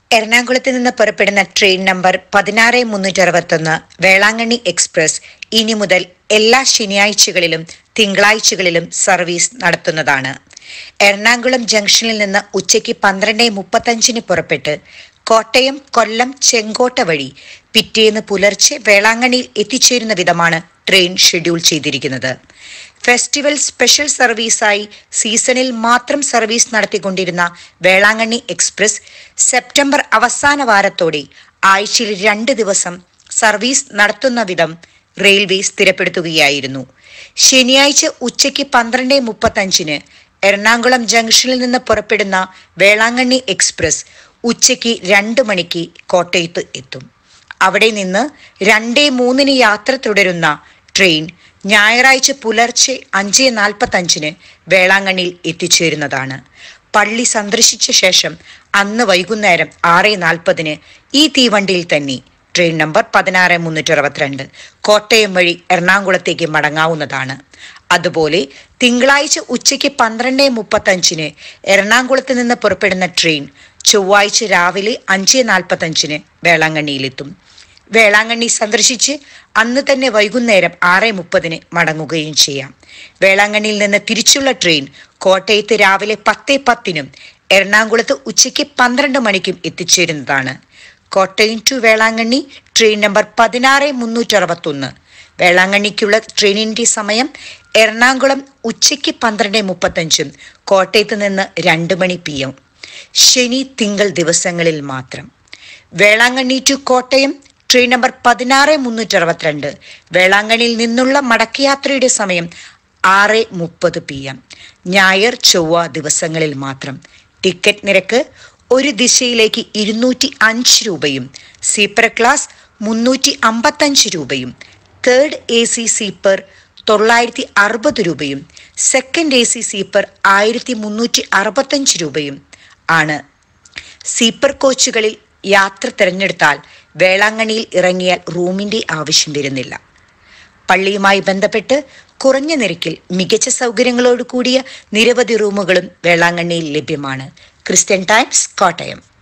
എറണാകുളത്ത് നിന്ന് പുറപ്പെടുന്ന ട്രെയിൻ നമ്പർ പതിനാറ് മുന്നൂറ്റി അറുപത്തൊന്ന് വേളാങ്കണ്ണി എക്സ്പ്രസ് ഇനി മുതൽ എല്ലാ ശനിയാഴ്ചകളിലും തിങ്കളാഴ്ചകളിലും സർവീസ് നടത്തുന്നതാണ് എറണാകുളം ജംഗ്ഷനിൽ നിന്ന് ഉച്ചയ്ക്ക് പന്ത്രണ്ട് മുപ്പത്തഞ്ചിന് പുറപ്പെട്ട് കോട്ടയം കൊല്ലം ചെങ്കോട്ട വഴി പിറ്റേന്ന് പുലർച്ചെ വേളാങ്കണ്ണിയിൽ എത്തിച്ചേരുന്ന വിധമാണ് ട്രെയിൻ ഷെഡ്യൂൾ ചെയ്തിരിക്കുന്നത് ഫെസ്റ്റിവൽ സ്പെഷ്യൽ സർവീസായി സീസണിൽ മാത്രം സർവീസ് നടത്തിക്കൊണ്ടിരുന്ന വേളാങ്കണ്ണി എക്സ്പ്രസ് സെപ്റ്റംബർ അവസാന വാരത്തോടെ ആഴ്ചയിൽ രണ്ട് ദിവസം സർവീസ് നടത്തുന്ന വിധം റെയിൽവേ സ്ഥിരപ്പെടുത്തുകയായിരുന്നു ശനിയാഴ്ച ഉച്ചയ്ക്ക് പന്ത്രണ്ട് മുപ്പത്തഞ്ചിന് എറണാകുളം ജംഗ്ഷനിൽ നിന്ന് പുറപ്പെടുന്ന വേളാങ്കണ്ണി എക്സ്പ്രസ് ഉച്ചയ്ക്ക് രണ്ട് മണിക്ക് കോട്ടയത്ത് എത്തും അവിടെ നിന്ന് രണ്ടേ മൂന്നിന് യാത്ര തുടരുന്ന ട്രെയിൻ ഞായറാഴ്ച പുലർച്ചെ അഞ്ച് നാൽപ്പത്തഞ്ചിന് വേളാങ്കണ്ണിയിൽ എത്തിച്ചേരുന്നതാണ് പള്ളി സന്ദർശിച്ച ശേഷം അന്ന് വൈകുന്നേരം ആറ് നാൽപ്പതിന് ഈ തീവണ്ടിയിൽ തന്നെ ട്രെയിൻ നമ്പർ പതിനാറ് മുന്നൂറ്റി അറുപത്തിരണ്ട് കോട്ടയം വഴി എറണാകുളത്തേക്ക് മടങ്ങാവുന്നതാണ് അതുപോലെ തിങ്കളാഴ്ച ഉച്ചയ്ക്ക് പന്ത്രണ്ട് മുപ്പത്തഞ്ചിന് എറണാകുളത്ത് നിന്ന് പുറപ്പെടുന്ന ട്രെയിൻ ചൊവ്വാഴ്ച രാവിലെ അഞ്ച് നാൽപ്പത്തഞ്ചിന് വേളാങ്കണ്ണിയിലെത്തും വേളാങ്കണ്ണി സന്ദർശിച്ച് അന്ന് തന്നെ വൈകുന്നേരം ആറ് മുപ്പതിന് മടങ്ങുകയും ചെയ്യാം വേളാങ്കണ്ണിയിൽ നിന്ന് തിരിച്ചുള്ള ട്രെയിൻ കോട്ടയത്ത് രാവിലെ പത്ത് പത്തിനും എറണാകുളത്ത് ഉച്ചയ്ക്ക് പന്ത്രണ്ട് മണിക്കും എത്തിച്ചേരുന്നതാണ് Kottayam to Velankanni train number പതിനാറ് മുന്നൂറ്റി അറുപത്തൊന്ന് വേളാങ്കണ്ണിക്കുള്ള ട്രെയിനിന്റെ സമയം എറണാകുളം ഉച്ചയ്ക്ക് പന്ത്രണ്ട് മുപ്പത്തഞ്ചും കോട്ടയത്ത് നിന്ന് രണ്ട് മണി പി എം ശനി തിങ്കൾ ദിവസങ്ങളിൽ മാത്രം Velankanni to Kottayam train number പതിനാറ് മുന്നൂറ്റി അറുപത്തിരണ്ട് വേളാങ്കണ്ണിയിൽ നിന്നുള്ള മടക്കയാത്രയുടെ സമയം ആറ് മുപ്പത് പി എം ഞായർ ചൊവ്വ ദിവസങ്ങളിൽ മാത്രം ടിക്കറ്റ് നിരക്ക് ഒരു ദിശയിലേക്ക് ഇരുന്നൂറ്റി അഞ്ച് രൂപയും സീപ്പർ ക്ലാസ് മുന്നൂറ്റി അമ്പത്തഞ്ച് രൂപയും തേർഡ് എ സി സീപ്പർ തൊള്ളായിരത്തി അറുപത് രൂപയും സെക്കൻഡ് എ സി സീപ്പർ ആയിരത്തി മുന്നൂറ്റി അറുപത്തഞ്ച് രൂപയും ആണ് സീപ്പർ കോച്ചുകളിൽ യാത്ര തിരഞ്ഞെടുത്താൽ വേളാങ്കണ്ണിയിൽ ഇറങ്ങിയാൽ റൂമിന്റെ ആവശ്യം വരുന്നില്ല പള്ളിയുമായി ബന്ധപ്പെട്ട് കുറഞ്ഞ നിരക്കിൽ മികച്ച സൗകര്യങ്ങളോട് കൂടിയ നിരവധി റൂമുകളും വേളാങ്കണ്ണിയിൽ ലഭ്യമാണ് ക്രിസ്ത്യൻ ടൈംസ് കോട്ടയം